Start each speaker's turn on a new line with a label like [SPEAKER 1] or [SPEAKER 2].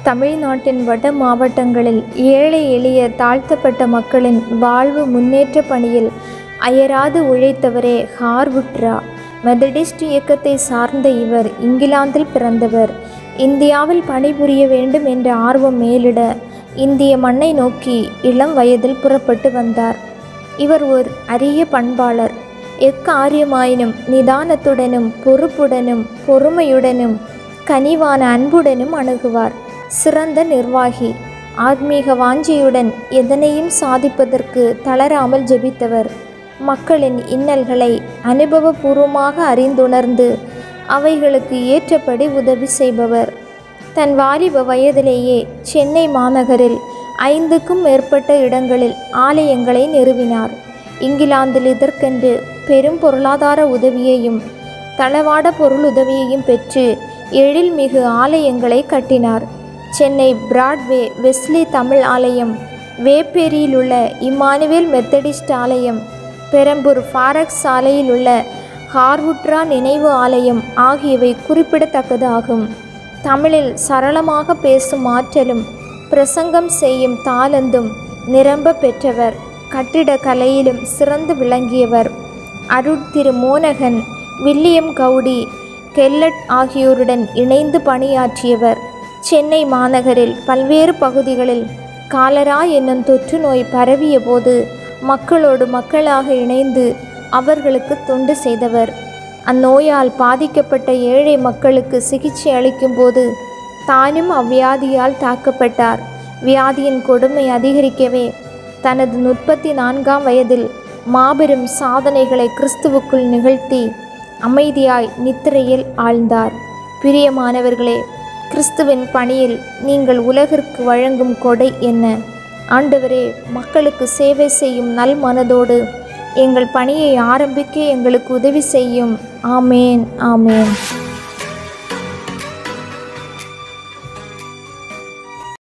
[SPEAKER 1] தமிழ்நாட்டின் வட மாவட்டங்களில் ஏழை எளிய தாழ்த்தப்பட்ட மக்களின் வாழ்வு முன்னேற்ற பணியில் அயராது உழைத்தவரே ஹார்வுட்ரா மெதடிஸ்ட் இயக்கத்தை சார்ந்த இவர் இங்கிலாந்தில் பிறந்தவர் இந்தியாவில் பணிபுரிய வேண்டும் என்ற ஆர்வம் மேலிட இந்திய மண்ணை நோக்கி இளம் வயதில் புறப்பட்டு வந்தார் இவர் ஒரு அரிய பண்பாளர் எக்காரியமாயினும் நிதானத்துடனும் பொறுப்புடனும் பொறுமையுடனும் கனிவான அன்புடனும் அணுகுவார் சிறந்த நிர்வாகி ஆத்மீக வாஞ்சையுடன் எதனையும் சாதிப்பதற்கு தளராமல் ஜெபித்தவர் மக்களின் இன்னல்களை அனுபவபூர்வமாக அறிந்துணர்ந்து அவைகளுக்கு ஏற்றபடி உதவி செய்பவர் தன் வாலிப வயதிலேயே சென்னை மாநகரில் ஐந்துக்கும் மேற்பட்ட இடங்களில் ஆலயங்களை நிறுவினார் இங்கிலாந்தில் இதற்கென்று பெரும் பொருளாதார உதவியையும் தளவாட பொருள் உதவியையும் பெற்று எழில்மிகு ஆலயங்களை கட்டினார் சென்னை பிராட்வே வெஸ்லி தமிழ் ஆலயம் வேப்பேரியில் உள்ள இம்மானுவேல் மெத்தடிஸ்ட் ஆலயம் பெரம்பூர் ஃபாரக்ஸ் சாலையில் உள்ள ஹார்வுட்ரா நினைவு ஆலயம் ஆகியவை குறிப்பிடத்தக்கது ஆகும் தமிழில் சரளமாக பேசும் ஆற்றலும் பிரசங்கம் செய்யும் தாளந்தும் நிரம்ப பெற்றவர் கட்டிடக்கலையிலும் சிறந்து விளங்கியவர் அருட் திரு மோனகன் வில்லியம் கவுடி கெல்லட் ஆகியோருடன் இணைந்து பணியாற்றியவர் சென்னை மாநகரில் பல்வேறு பகுதிகளில் காலரா என்னும் தொற்று நோய் பரவிய போது மக்களோடு மக்களாக இணைந்து அவர்களுக்கு தொண்டு செய்தவர் அந்நோயால் பாதிக்கப்பட்ட ஏழை மக்களுக்கு சிகிச்சை அளிக்கும்போது தானும் அவ்வியாதியால் தாக்கப்பட்டார் வியாதியின் கொடுமை அதிகரிக்கவே தனது முப்பத்தி நான்காம் வயதில் மாபெரும் சாதனைகளை கிறிஸ்துவுக்குள் நிகழ்த்தி அமைதியாய் நித்திரையில் ஆழ்ந்தார் பிரியமானவர்களே கிறிஸ்துவின் பணியில் நீங்கள் உலகிற்கு வழங்கும் கொடை என்ன ஆண்டவரே மக்களுக்கு சேவை செய்யும் நல் மனதோடு எங்கள் பணியை ஆரம்பிக்க எங்களுக்கு உதவி செய்யும் ஆமேன் ஆமேன்